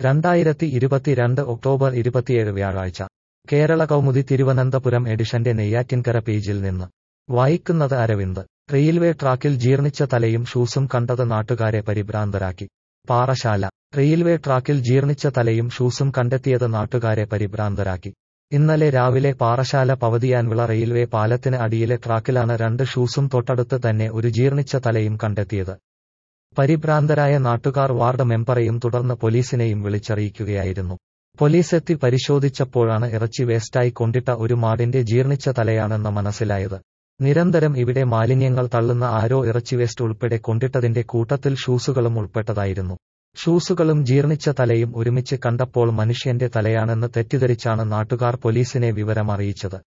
രണ്ടായിരത്തി ഇരുപത്തിരണ്ട് ഒക്ടോബർ ഇരുപത്തിയേഴ് വ്യാഴാഴ്ച കേരള കൗമുദി തിരുവനന്തപുരം എഡിഷന്റെ നെയ്യാറ്റിൻകര പേജിൽ നിന്ന് വായിക്കുന്നത് അരവിന്ദ് റെയിൽവേ ട്രാക്കിൽ ജീർണിച്ച തലയും ഷൂസും കണ്ടത് നാട്ടുകാരെ പരിഭ്രാന്തരാക്കി പാറശാല റെയിൽവേ ട്രാക്കിൽ ജീർണിച്ച തലയും ഷൂസും കണ്ടെത്തിയത് നാട്ടുകാരെ പരിഭ്രാന്തരാക്കി ഇന്നലെ രാവിലെ പാറശാല പവതിയാൻവിള റെയിൽവേ പാലത്തിന് അടിയിലെ ട്രാക്കിലാണ് രണ്ട് ഷൂസും തൊട്ടടുത്ത് തന്നെ ഒരു ജീർണിച്ച തലയും കണ്ടെത്തിയത് പരിഭ്രാന്തരായ നാട്ടുകാർ വാർഡ് മെമ്പറെയും തുടർന്ന് പോലീസിനെയും വിളിച്ചറിയിക്കുകയായിരുന്നു പോലീസെത്തി പരിശോധിച്ചപ്പോഴാണ് ഇറച്ചി വേസ്റ്റായി കൊണ്ടിട്ട ഒരു മാടിന്റെ ജീർണിച്ച തലയാണെന്ന് മനസ്സിലായത് നിരന്തരം ഇവിടെ മാലിന്യങ്ങൾ തള്ളുന്ന ആരോ ഇറച്ചി വേസ്റ്റ് ഉൾപ്പെടെ കൊണ്ടിട്ടതിന്റെ കൂട്ടത്തിൽ ഷൂസുകളും ഉൾപ്പെട്ടതായിരുന്നു ഷൂസുകളും ജീർണിച്ച തലയും ഒരുമിച്ച് കണ്ടപ്പോൾ മനുഷ്യന്റെ തലയാണെന്ന് തെറ്റിദ്ധരിച്ചാണ് നാട്ടുകാർ പോലീസിനെ വിവരം അറിയിച്ചത്